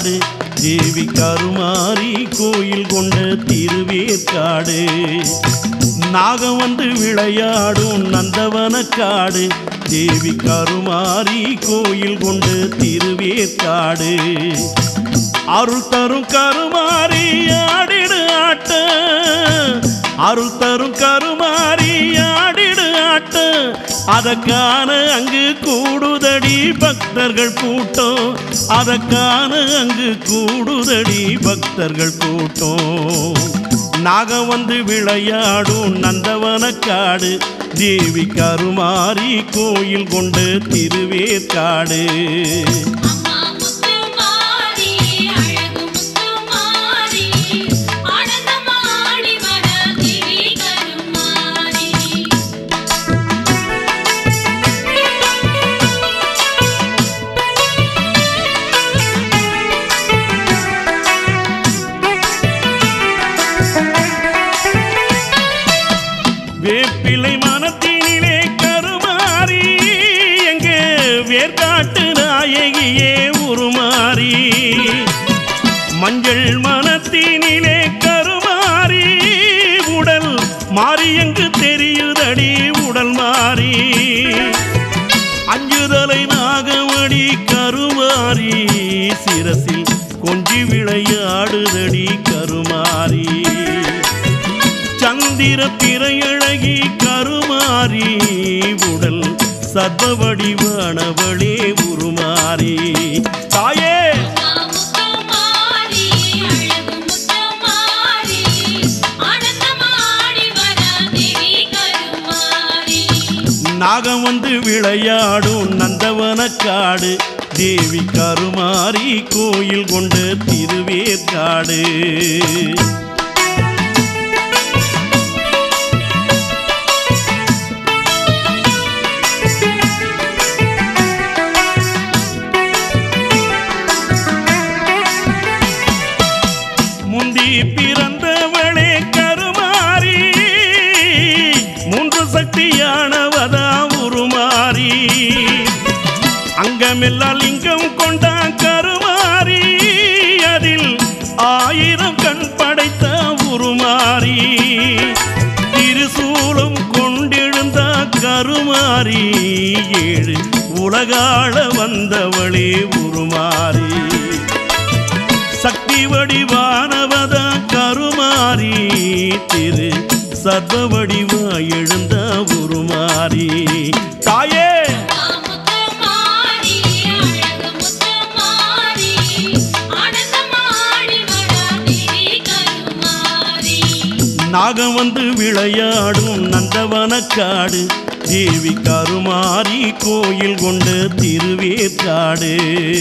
வனக்காடு தேவி கருமாரி கோயில் கொண்ட திருவேற்காடு நாகம் வந்து விளையாடும் நந்தவனக்காடு தேவி கருமாரி கோயில் கொண்டு திருவேற்காடு அருள் தரும் கருமாரி ஆடிடு ஆட்ட அருள் தரும் கருமாரி ஆடிடு ஆட்ட அதற்கான அங்கு கூடுதடி பக்தர்கள் கூட்டம் அதற்கான அங்கு கூடுதடி பக்தர்கள் கூட்டம் நாகம் வந்து விளையாடும் நந்தவனக்காடு தேவி கருமாரி கோயில் கொண்டு திருவேற்காடு அம்மா முத்துமாரி அழகு முத்துமாரி ஆனந்தமாடி வர தேவி கருமாரி வேப்பிலை மனத்தினிலே கருமாறி எங்கே வேர்காட்டு நாயகியே உருமாறி மஞ்சள் மனத்தினிலே கருமாறி உடல் மாறி எங்கு தெரியுதடி உடல் மாறி அஞ்சுதலை நாகமடி கருமாறி சிரசில் கொஞ்சி விளையாடுதடி கருமாறி சந்திர பிறையழகி கருமாரி உடல் சர்வ வடிவானவளே உருமாறி தாயே அம்மா முத்துமாரி அழகு முத்துமாரி ஆனந்தமாடி வர தேவி கருமாரி நாகம் வந்து விளையாடும் நந்தவனக்காடு தேவி கருமாரி கோயில் கொண்ட திருவேற்காடு முந்தி பிறந்தவளே கருமாரி மூன்று சக்தியானவதா உருமாறி அங்கமெல்லாம் லிங்கம் கொண்டா கருமாரி அதில் ஆயிரம் கண் படைத்த உருமாறி திருசூலம் கொண்டெழுந்த கருமாரி ஏழு உலகாள வந்தவளே உருமாறி சக்தி வடிவானவத கருமாரி திரு சர்வ வடிவா எழுந்த உருமாரி தாயே முத்துமாரி அழகு முத்துமாரி ஆனந்தமாடி வர தேவி கருமாரி நாகம் வந்து விளையாடும் நந்தவனக்காடு தேவி கருமாரி கோயில் கொண்ட திருவேற்காடு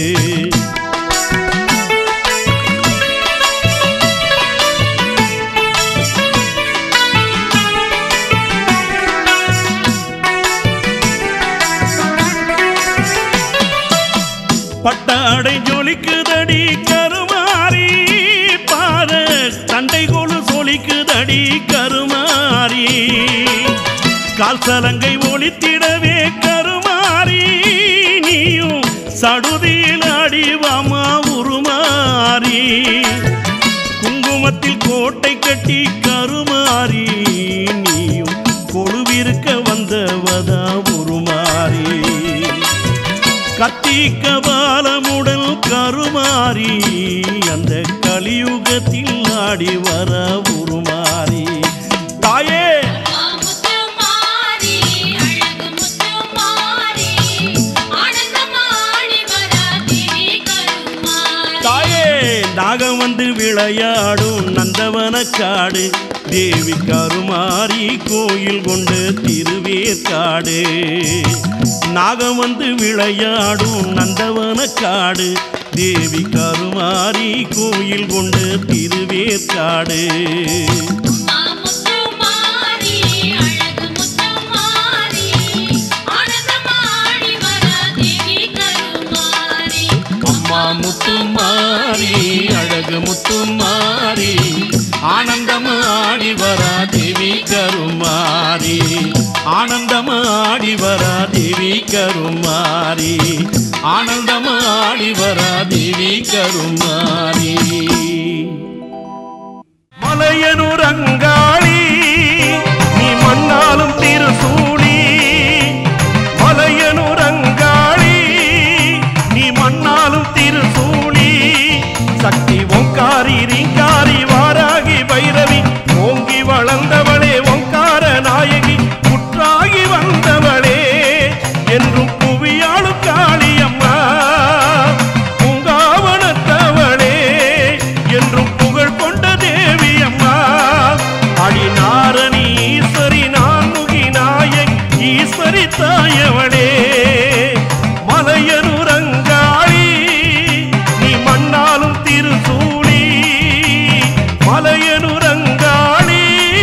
பட்டாடை ஜொலிக்குதடி கருமாரி பாத தண்டை கொலு சொலிக்குதடி கருமாரி கால் சலங்கை ஒளித்திடவே கருமாரி நீயும் சடுதியில் அடிவாமா உருமாறி குங்குமத்தில் கோட்டை கட்டி கருமாறி நீயும் கொழுவிருக்க வந்தவதா உருமாறி கத்தி கபாலமுடல் கருமாறி அந்த கலியுகத்தில் ஆடி வர உருமாறி தாயே முத்துமாரி அழகு முத்துமாரி ஆனந்தமாடி வர தேவி கருமாரி தாயே நாகம் வந்து விளையாடும் நந்தவனக்காடு தேவி கருமாரி கோயில் கொண்டு திருவேற்காடு நாகம் வந்து விளையாடும் நந்தவனக்காடு தேவி கருமாரி கோயில் கொண்டு திருவேற்காடு முத்துமாரி அழகு முத்துமாரி ஆனந்தமாடி வர தேவி கருமாரி அம்மா முத்துமாரி அழகு முத்துமாரி ஆனந்தமாடி வரா தேவி கருமாரி ஆனந்தமாடி வரா தேவி கருமாரி ஆனந்தமாடி வரா தேவி கருமாரி மலையனூர் அங்காளி நீ மண்ணாலும் திருசூழி மலையனூர் அங்காளி நீ மண்ணாலும் திருசூழி சக்தி ஓங்காரி ரீங்காரி வாராகி பைரவி ஓங்கி வளர்ந்தவளே ஓங்கார நாயகி புற்றாகி வந்தவளே என்றும் புவியாளு காளியம்மா பூங்காவனத்தவளே என்றும் புகழ் கொண்ட தேவி அம்மா அடிநாரணி ஈஸ்வரி நான்முகி நாயக் ஈஸ்வரி தாயவளே மலையனுரங்காளி நீ மண்ணாலும் திருசூழி மலையனுரங்காளி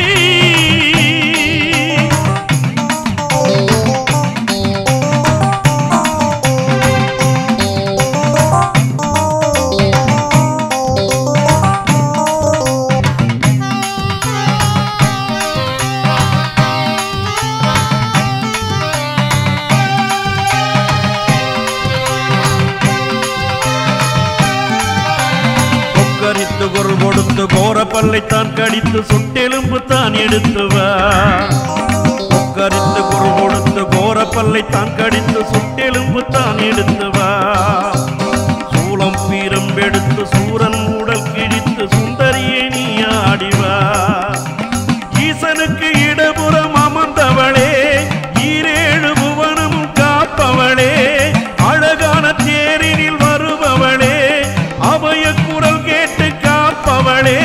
கொக்கரித்து குரல் கொடுத்து கோர பல்லைத்தான் கடித்து சுட்டெலும்பு தான் எடுத்து வா கொக்கரித்து குரல் கொடுத்து கோர பல்லைத்தான் கடித்து சுட்டெலும்பு தான் எடுத்து வா சூளம் பீரம்பெடுத்து சூரன் உடல் கிழித்து சுந்தரியே நீ ஆடிவா ஈசனுக்கு இடபுறம் அமர்ந்தவளே ஈரேழு புவனமும் காப்பவளே அழகான தேரினில் வருபவளே அபய குரல் கேட்டு காப்பவளே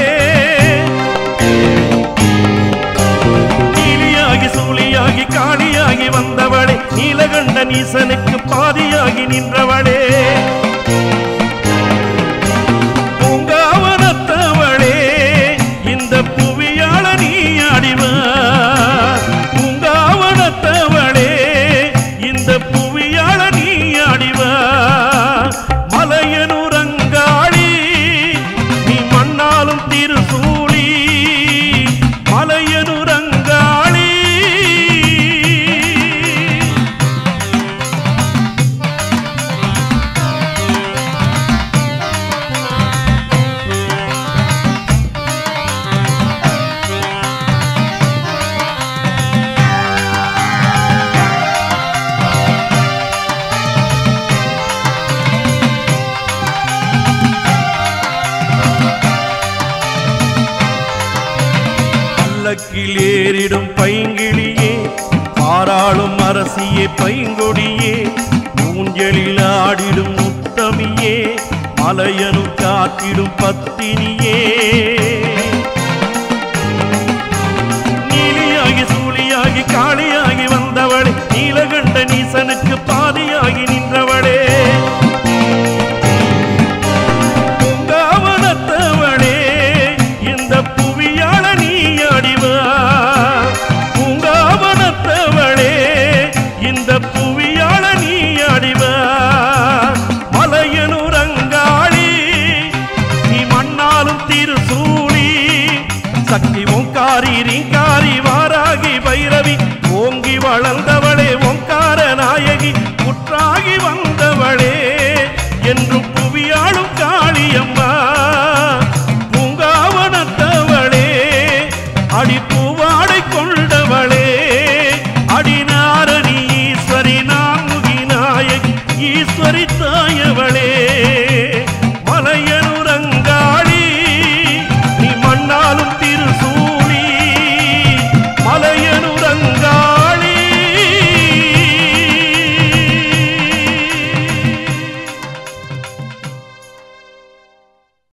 நீலியாகி சூழியாகி காளியாகி வந்தவளே நீலகண்ட நீசனுக்கு பாதியாகி நின்றவளே பூங்காவனத்தவளே இந்த புவியாள நீ அடிவா பூங்காவனத்தவளே இந்த புவியாள நீ அடிவா மலையனுரங்காளி நீ மண்ணாலும் திருசூழி மலையனுரங்காளி பல்லக்கில் ஏறிடும் பைங்கிளியே பாராளும் அரசியே பைங்கொடியே ஊஞ்சலில் ஆடிடும் முத்தமியே மலையனு காத்திடும் பத்தினியே நீலியாகி சூழியாகி காளியாகி வந்தவளே நீலகண்ட நீசனுக்கு பாதியாகி நின்றவளே பூங்காவனத்தவளே இந்த புவியாள நீ அடிவா பூங்காவனத்தவளே இந்த புவியாள நீ அடிவா மலையனுரங்காளி நீ மண்ணாலும் திருசூழி சக்தி ஓங்காரி